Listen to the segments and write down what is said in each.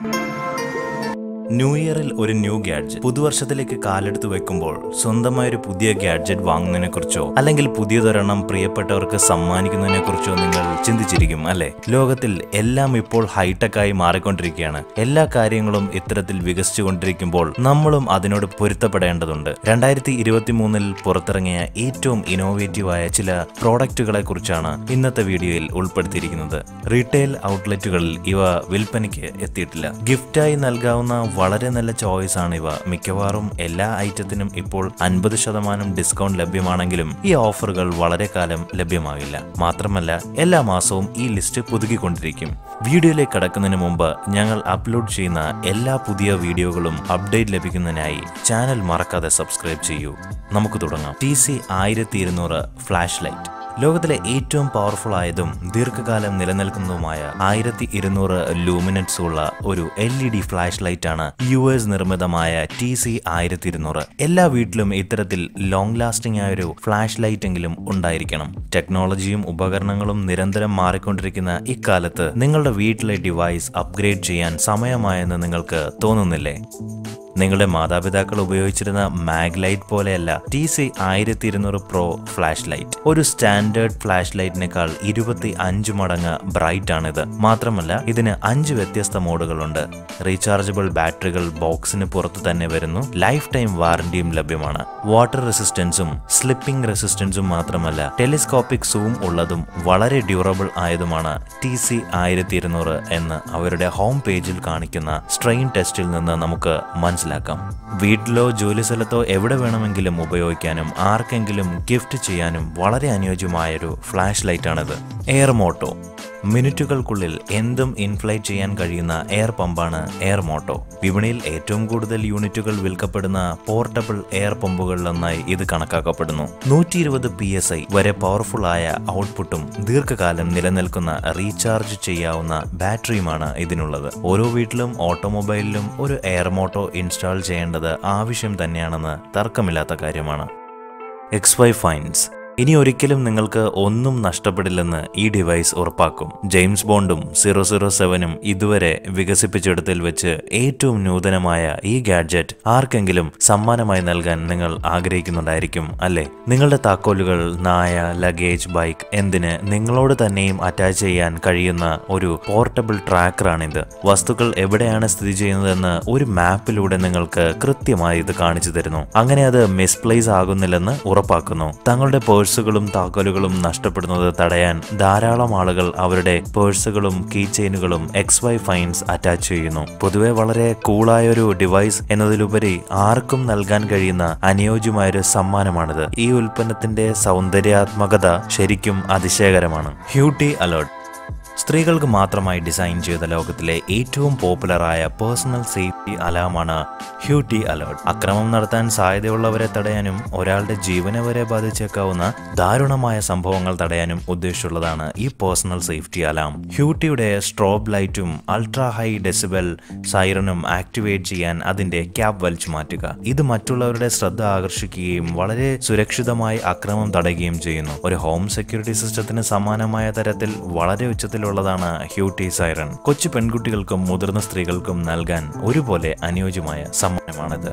new ഇയറിൽ ഒരു new gadget പുതുവർഷത്തിലേക്ക് കാലെടുത്ത് വെക്കുമ്പോൾ സ്വന്തമായ ഒരു പുതിയ ഗാഡ്ജറ്റ് വാങ്ങുന്നതിനെ കുറിച്ചോ അല്ലെങ്കിൽ പുതിയതൊരെണ്ണം പ്രിയപ്പെട്ടവർക്ക് സമ്മാനിക്കുന്നതിനെ കുറിച്ചോ നിങ്ങൾ ചിന്തിച്ചിരിക്കും അല്ലെ ലോകത്തിൽ എല്ലാം ഇപ്പോൾ ഹൈടെക് ആയി മാറിക്കൊണ്ടിരിക്കുകയാണ് എല്ലാ കാര്യങ്ങളും ഇത്തരത്തിൽ വികസിച്ചുകൊണ്ടിരിക്കുമ്പോൾ നമ്മളും അതിനോട് പൊരുത്തപ്പെടേണ്ടതുണ്ട് രണ്ടായിരത്തി ഇരുപത്തി മൂന്നിൽ പുറത്തിറങ്ങിയ ഏറ്റവും ഇന്നോവേറ്റീവായ ചില പ്രോഡക്റ്റുകളെ കുറിച്ചാണ് ഇന്നത്തെ വീഡിയോയിൽ ഉൾപ്പെടുത്തിയിരിക്കുന്നത് റീറ്റെയിൽ ഔട്ട്ലെറ്റുകളിൽ ഇവ വിൽപ്പനയ്ക്ക് എത്തിയിട്ടില്ല ഗിഫ്റ്റായി നൽകാവുന്ന വളരെ നല്ല ചോയ്സ് ആണ് ഇവ മിക്കവാറും എല്ലാ ഐറ്റത്തിനും ഇപ്പോൾ അൻപത് ശതമാനം ഡിസ്കൗണ്ട് ലഭ്യമാണെങ്കിലും ഈ ഓഫറുകൾ വളരെ കാലം ലഭ്യമാകില്ല മാത്രമല്ല എല്ലാ മാസവും ഈ ലിസ്റ്റ് പുതുക്കിക്കൊണ്ടിരിക്കും വീഡിയോയിലേക്ക് കടക്കുന്നതിന് മുമ്പ് ഞങ്ങൾ അപ്ലോഡ് ചെയ്യുന്ന എല്ലാ പുതിയ വീഡിയോകളും അപ്ഡേറ്റ് ലഭിക്കുന്നതിനായി ചാനൽ മറക്കാതെ സബ്സ്ക്രൈബ് ചെയ്യൂ നമുക്ക് തുടങ്ങാം ടി സി ആയിരത്തി ഇരുന്നൂറ് ഫ്ലാഷ് ലൈറ്റ് ലോകത്തിലെ ഏറ്റവും പവർഫുൾ ആയതും ദീർഘകാലം നിലനിൽക്കുന്നതുമായ ആയിരത്തി ഇരുന്നൂറ് ലൂമിനറ്റ്സ് ഉള്ള ഒരു L E D flashlight ആണ് യു എസ് നിർമ്മിതമായ ടി സി ആയിരത്തി ഇരുന്നൂറ് എല്ലാ വീട്ടിലും ഇത്തരത്തിൽ ലോങ് ലാസ്റ്റിംഗ് ആയ ഒരു ഫ്ലാഷ് ലൈറ്റ് എങ്കിലും ഉണ്ടായിരിക്കണം ടെക്നോളജിയും ഉപകരണങ്ങളും നിരന്തരം മാറിക്കൊണ്ടിരിക്കുന്ന ഇക്കാലത്ത് നിങ്ങളുടെ വീട്ടിലെ ഡിവൈസ് അപ്ഗ്രേഡ് ചെയ്യാൻ സമയമായെന്ന് നിങ്ങൾക്ക് തോന്നുന്നില്ലേ നിങ്ങളുടെ മാതാപിതാക്കൾ ഉപയോഗിച്ചിരുന്ന മാഗ് ലൈറ്റ് പോലെയല്ല ടി സി ആയിരത്തി ഇരുന്നൂറ് പ്രോ ഫ്ലാഷ് ലൈറ്റ് ഒരു സ്റ്റാൻഡേർഡ് ഫ്ലാഷ് ലൈറ്റിനേക്കാൾ ഇരുപത്തി അഞ്ച് മടങ്ങ് ബ്രൈറ്റ് ആണിത് മാത്രമല്ല ഇതിന് അഞ്ച് വ്യത്യസ്ത മോഡുകളുണ്ട് റീചാർജബിൾ ബാറ്ററികൾ ബോക്സിന് പുറത്ത് തന്നെ വരുന്നു ലൈഫ് ടൈം വാറന്റിയും ലഭ്യമാണ് വാട്ടർ റെസിസ്റ്റൻസും സ്ലിപ്പിംഗ് റെസിസ്റ്റൻസും മാത്രമല്ല ടെലിസ്കോപ്പിക് സൂം ഉള്ളതും വളരെ ഡ്യൂറബിൾ ആയതുമാണ് ടി സി ആയിരത്തി ഇരുന്നൂറ് എന്ന് അവരുടെ ഹോം പേജിൽ കാണിക്കുന്ന സ്ട്രെയിൻ ടെസ്റ്റിൽ നിന്ന് നമുക്ക് മനസ്സിലാക്കാം വീട്ടിലോ ജോലി സ്ഥലത്തോ എവിടെ വേണമെങ്കിലും ഉപയോഗിക്കാനും ആർക്കെങ്കിലും ഗിഫ്റ്റ് ചെയ്യാനും വളരെ അനുയോജ്യമായൊരു ഫ്ലാഷ് ലൈറ്റാണിത് എയർ മോട്ടോ മിനിറ്റുകൾക്കുള്ളിൽ എന്തും ഇൻഫ്ലൈറ്റ് ചെയ്യാൻ കഴിയുന്ന എയർ പമ്പാണ് എയർ മോട്ടോ വിപണിയിൽ ഏറ്റവും കൂടുതൽ യൂണിറ്റുകൾ വിൽക്കപ്പെടുന്ന പോർട്ടബിൾ എയർ പമ്പുകളിലൊന്നായി ഇത് കണക്കാക്കപ്പെടുന്നു നൂറ്റി ഇരുപത് പി എസ് ഐ വരെ പവർഫുൾ ആയ ഔട്ട്പുട്ടും ദീർഘകാലം നിലനിൽക്കുന്ന റീചാർജ് ചെയ്യാവുന്ന ബാറ്ററിയുമാണ് ഇതിനുള്ളത് ഓരോ വീട്ടിലും ഓട്ടോമൊബൈലിലും ഒരു എയർ മോട്ടോ ഇൻസ്റ്റാൾ ചെയ്യേണ്ടത് ആവശ്യം തന്നെയാണെന്ന് തർക്കമില്ലാത്ത കാര്യമാണ് എക്സ് വൈ ഫൈൻസ് ഇനി ഒരിക്കലും നിങ്ങൾക്ക് ഒന്നും നഷ്ടപ്പെടില്ലെന്ന് ഈ ഡിവൈസ് ഉറപ്പാക്കും ജെയിംസ് ബോണ്ടും സീറോ സീറോ സെവനും ഇതുവരെ വികസിപ്പിച്ചെടുത്തിൽ വെച്ച് ഏറ്റവും നൂതനമായ ഈ ഗാഡ്ജറ്റ് ആർക്കെങ്കിലും സമ്മാനമായി നൽകാൻ നിങ്ങൾ ആഗ്രഹിക്കുന്നുണ്ടായിരിക്കും അല്ലേ നിങ്ങളുടെ താക്കോലുകൾ നായ ലഗേജ് ബൈക്ക് എന്തിന് നിങ്ങളോട് തന്നെയും അറ്റാച്ച് ചെയ്യാൻ കഴിയുന്ന ഒരു പോർട്ടബിൾ ട്രാക്കറാണിത് വസ്തുക്കൾ എവിടെയാണ് സ്ഥിതി ചെയ്യുന്നതെന്ന് ഒരു മാപ്പിലൂടെ നിങ്ങൾക്ക് കൃത്യമായി ഇത് കാണിച്ചു തരുന്നു അങ്ങനെ അത് മിസ്പ്ലേസ് ആകുന്നില്ലെന്ന് ഉറപ്പാക്കുന്നു തങ്ങളുടെ പേഴ്സുകളും താക്കോലുകളും നഷ്ടപ്പെടുന്നത് തടയാൻ ധാരാളം ആളുകൾ അവരുടെ പേഴ്സുകളും കീ ചെയിനുകളും എക്സ് വൈ ഫൈൻസ് അറ്റാച്ച് ചെയ്യുന്നു പൊതുവെ വളരെ കൂളായ ഒരു ഡിവൈസ് എന്നതിലുപരി ആർക്കും നൽകാൻ കഴിയുന്ന അനുയോജ്യമായൊരു സമ്മാനമാണിത് ഈ ഉൽപ്പന്നത്തിന്റെ സൗന്ദര്യാത്മകത ശരിക്കും അതിശയകരമാണ് ഹ്യൂട്ടി അലേർട്ട് സ്ത്രീകൾക്ക് മാത്രമായി ഡിസൈൻ ചെയ്ത ലോകത്തിലെ ഏറ്റവും പോപ്പുലറായ പേഴ്സണൽ സേഫ്റ്റി അലാമാണ് ഹ്യൂട്ടി അലേർട്ട് അക്രമം നടത്താൻ സാധ്യതയുള്ളവരെ തടയാനും ഒരാളുടെ ജീവനെ വരെ ബാധിച്ചേക്കാവുന്ന ദാരുണമായ സംഭവങ്ങൾ തടയാനും ഉദ്ദേശിച്ചുള്ളതാണ് ഈ പേഴ്സണൽ സേഫ്റ്റി അലാം ഹ്യൂട്ടിയുടെ സ്ട്രോബ് ലൈറ്റും അൾട്രാ ഹൈ ഡെസിബൽ സൈറനും ആക്ടിവേറ്റ് ചെയ്യാൻ അതിന്റെ ക്യാപ് വലിച്ചു മാറ്റുക ഇത് മറ്റുള്ളവരുടെ ശ്രദ്ധ ആകർഷിക്കുകയും വളരെ സുരക്ഷിതമായി അക്രമം തടയുകയും ചെയ്യുന്നു ഒരു ഹോം സെക്യൂരിറ്റി സിസ്റ്റത്തിന് സമാനമായ തരത്തിൽ വളരെ ഉച്ചത്തിലുള്ളതാണ് ഹ്യൂട്ടി സൈറൺ കൊച്ചു പെൺകുട്ടികൾക്കും മുതിർന്ന സ്ത്രീകൾക്കും നൽകാൻ ഒരുപോലെ അനുയോജ്യമായ സമ്മാനമാണിത്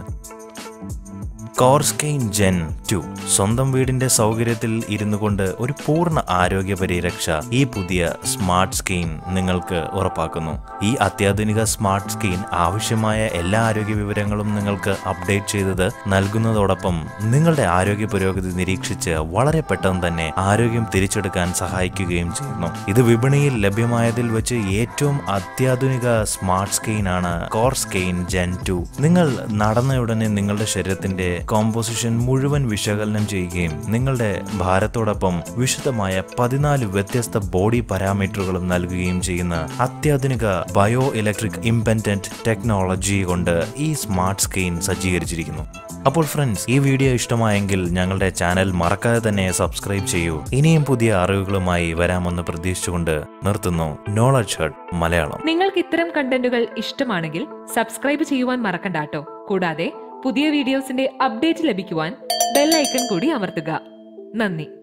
കോർസ്കെയിൻ ജെൻ ടു സ്വന്തം വീടിന്റെ സൗകര്യത്തിൽ ഇരുന്നു കൊണ്ട് ഒരു പൂർണ്ണ ആരോഗ്യ പരിരക്ഷ ഈ പുതിയ സ്മാർട്ട് സ്കെയിൻ നിങ്ങൾക്ക് ഉറപ്പാക്കുന്നു ഈ അത്യാധുനിക സ്മാർട്ട് സ്കെയിൻ ആവശ്യമായ എല്ലാ ആരോഗ്യ വിവരങ്ങളും നിങ്ങൾക്ക് അപ്ഡേറ്റ് ചെയ്തത് നൽകുന്നതോടൊപ്പം നിങ്ങളുടെ ആരോഗ്യ പുരോഗതി നിരീക്ഷിച്ച് വളരെ പെട്ടെന്ന് തന്നെ ആരോഗ്യം തിരിച്ചെടുക്കാൻ സഹായിക്കുകയും ചെയ്യുന്നു ഇത് വിപണിയിൽ ലഭ്യമായതിൽ വെച്ച് ഏറ്റവും അത്യാധുനിക സ്മാർട്ട് സ്കെയിൻ ആണ് കോർസ്കെയിൻ ജെൻ ടു നിങ്ങൾ നടന്നയുടനെ നിങ്ങളുടെ ശരീരത്തിന്റെ കോമ്പോസിഷൻ മുഴുവൻ വിശകലനം ചെയ്യുകയും നിങ്ങളുടെ ഭാരത്തോടൊപ്പം വിശദമായ പതിനാല് വ്യത്യസ്ത ബോഡി പാരാമീറ്ററുകളും നൽകുകയും ചെയ്യുന്ന അത്യാധുനിക ബയോ ഇലക്ട്രിക് ഇംപെൻഡന്റ് ടെക്നോളജി കൊണ്ട് ഈ സ്മാർട്ട് സ്ക്രീൻ സജ്ജീകരിച്ചിരിക്കുന്നു അപ്പോൾ ഫ്രണ്ട്സ് ഈ വീഡിയോ ഇഷ്ടമായെങ്കിൽ ഞങ്ങളുടെ ചാനൽ മറക്കാതെ തന്നെ സബ്സ്ക്രൈബ് ചെയ്യൂ ഇനിയും പുതിയ അറിവുകളുമായി വരാമെന്ന് പ്രതീക്ഷിച്ചുകൊണ്ട് നിർത്തുന്നു നോളജ് ഹട്ട് മലയാളം നിങ്ങൾക്ക് ഇത്തരം കണ്ടന്റുകൾ ഇഷ്ടമാണെങ്കിൽ സബ്സ്ക്രൈബ് ചെയ്യുവാൻ മറക്കണ്ട ട്ടോ കൂടാതെ പുതിയ വീഡിയോസിന്റെ അപ്ഡേറ്റ് ലഭിക്കുവാൻ ബെൽ ഐക്കൺ കൂടി അമർത്തുക നന്ദി